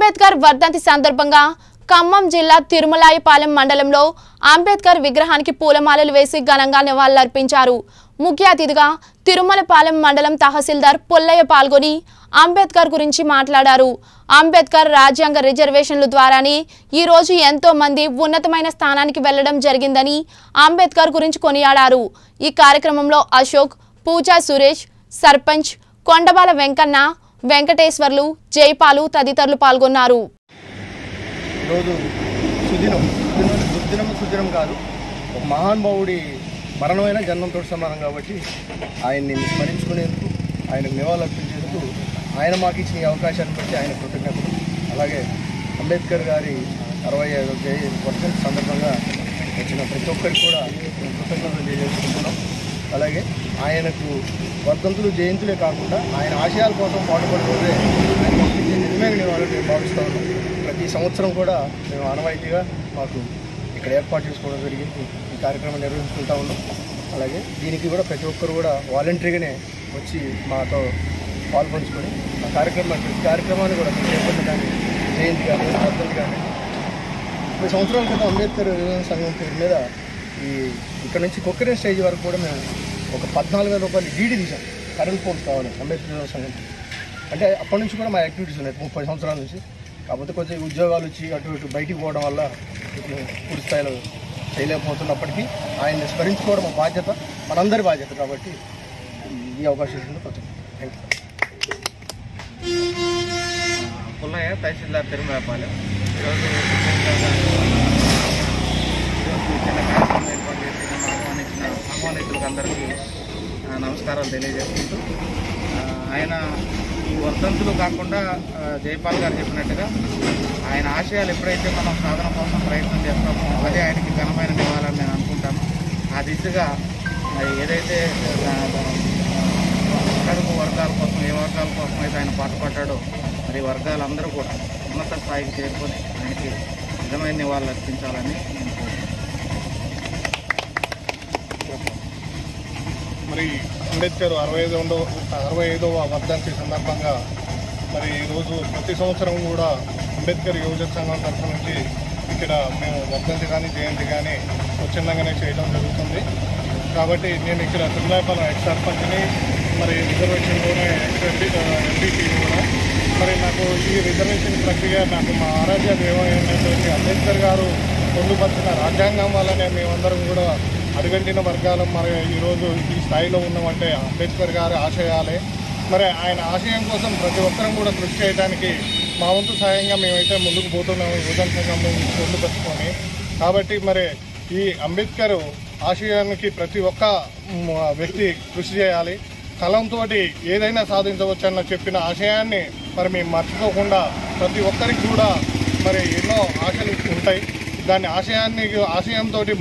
అంబేద్కర్ వర్ధంతి సందర్భంగా ఖమ్మం జిల్లా తిరుమలాయపాలెం మండలంలో అంబేద్కర్ విగ్రహానికి పూలమాలలు వేసి ఘనంగా నివాళులర్పించారు ముఖ్య అతిథిగా తిరుమలపాలెం మండలం తహసీల్దార్ పుల్లయ్య పాల్గొని అంబేద్కర్ గురించి మాట్లాడారు అంబేద్కర్ రాజ్యాంగ రిజర్వేషన్ల ద్వారానే ఈ రోజు ఎంతో మంది ఉన్నతమైన స్థానానికి వెళ్లడం జరిగిందని అంబేద్కర్ గురించి కొనియాడారు ఈ కార్యక్రమంలో అశోక్ పూజా సురేష్ సర్పంచ్ కొండబాల వెంకన్న వెంకటేశ్వర్లు జైపాలు తదితరులు పాల్గొన్నారు ఈరోజు సుదినం సుదినం దుర్దినం సుదినం కాదు ఒక మహానుభావుడి మరణమైన జన్మంతో సమానం కాబట్టి ఆయన్ని స్మరించుకునేందుకు ఆయనకు నివాళులర్పించేందుకు ఆయన మాకు ఇచ్చిన ఈ అవకాశాన్ని బట్టి ఆయన కృతజ్ఞతలు అలాగే అంబేద్కర్ గారి అరవై ఐదో జయ వర్షం సందర్భంగా వచ్చిన ప్రతి ఒక్కరికి కూడా మేము కృతజ్ఞతలు తెలియజేసుకుంటున్నాం అలాగే ఆయనకు వర్ధంతులు జయంతులే కాకుండా ఆయన ఆశయాల కోసం పాటుపడే రోజే ఆయన మాకు ఇచ్చే నిజమైన నివాళులు మేము భావిస్తూ ఉన్నాం ప్రతి సంవత్సరం కూడా మేము ఆనవాయితీగా మాకు ఇక్కడ ఏర్పాటు చేసుకోవడం జరిగింది ఈ కార్యక్రమం నిర్వహించుకుంటా ఉన్నాం అలాగే దీనికి కూడా ప్రతి ఒక్కరు కూడా వాలంటరీగానే వచ్చి మాతో పాల్పంచుకొని ఆ కార్యక్రమం ప్రతి కార్యక్రమాన్ని కూడా ప్రతి ఒక్కరిని కానీ జయంతి కానీ వర్ధంతి కానీ ముప్పై సంవత్సరాల క్రితం అంబేద్కర్ యువజన సంఘం పేరు మీద ఈ ఇక్కడ నుంచి కొక్కరే స్టేజ్ వరకు కూడా మేము ఒక పద్నాలుగు వేల రూపాయలు డీడీ తీసాం కరెంట్ పోల్స్ కావాలి అంబేద్కర్ యువజన సంఘం అంటే అప్పటి నుంచి కూడా మా యాక్టివిటీస్ ఉన్నాయి ముప్పై సంవత్సరాల నుంచి కాకపోతే కొంచెం ఉద్యోగాలు వచ్చి అటు ఇటు బయటికి పోవడం వల్ల కొంచెం పూర్తి స్థాయిలో చేయలేకపోతున్నప్పటికీ ఆయన్ని స్మరించుకోవడం మా బాధ్యత మనందరి బాధ్యత కాబట్టి ఈ అవకాశం ఇచ్చింది కొత్త థ్యాంక్ యూ పుల్లయ్య తహసీల్దార్ తిరుమలపాలెం ఈరోజు ఈరోజు చిన్న కార్యక్రమం ఏర్పాటు చేసి నన్ను ఆహ్వానించిన ఆహ్వానితులకు అందరికీ ఆ, నమస్కారాలు తెలియజేసుకుంటూ ఆ, ఆయన ఈ వర్ధంతులు కాకుండా ఆ, జైపాల్ గారు చెప్పినట్టుగా ఆయన ఆశయాలు ఎప్పుడైతే మనం సాధన కోసం ప్రయత్నం చేస్తామో అదే ఆయనకి ఘనమైన నివాళని నేను అనుకుంటాను ఆ దిశగా మరి ఏదైతే ఆ, కడుపు వర్గాల కోసం ఏ వర్గాల కోసం అయితే ఆయన పాటుపడ్డాడో మరి ఈ వర్గాలందరూ కూడా ఉన్నత స్థాయికి చేరుకొని ఆయనకి నిజమైన నివాళులు అర్పించాలని నేను కోరుకుంటున్నాను మరి అంబేద్కర్ అరవై ఐదు అరవై ఐదవ వర్ధంతి సందర్భంగా మరి ఈరోజు ప్రతి సంవత్సరం కూడా అంబేద్కర్ యువజన సంఘం తరఫు నుంచి ఇక్కడ మేము వర్ధంతి కానీ జయంతి కానీ స్వచ్ఛందంగానే చేయడం జరుగుతుంది కాబట్టి నేను ఇక్కడ తిరుమలాయపాలెం ఎక్స్ సర్పంచ్ని మరి రిజర్వేషన్లోనే ఎక్స్ ఎంపీ ఎంపీటీ కూడా మరి నాకు ఈ రిజర్వేషన్ ప్రక్రియ నాకు మా ఆరాధ్య దేవమైనటువంటి అంబేద్కర్ గారు పొందుపరిచిన రాజ్యాంగం వల్లనే మేమందరం కూడా అడుగంటిన వర్గాలు మరి ఈరోజు ఈ స్థాయిలో ఉన్నామంటే అంబేద్కర్ గారి ఆశయాలే మరి ఆయన ఆశయం కోసం ప్రతి ఒక్కరం కూడా కృషి చేయడానికి మా వంతు సాయంగా మేమైతే ముందుకు పోతున్నాము యువజన సంఘం పొందుపరుచుకొని కాబట్టి మరి ఈ అంబేద్కర్ ఆశయానికి ప్రతి ఒక్క మ్, వ్యక్తి కృషి చేయాలి కలంతో ఏదైనా సాధించవచ్చన్న చెప్పిన ఆశయాన్ని మరి మేము మర్చిపోకుండా ప్రతి ఒక్కరికి కూడా మరి ఎన్నో ఆశలు ఉంటాయి దాని ఆశయాన్ని ఆశయంతో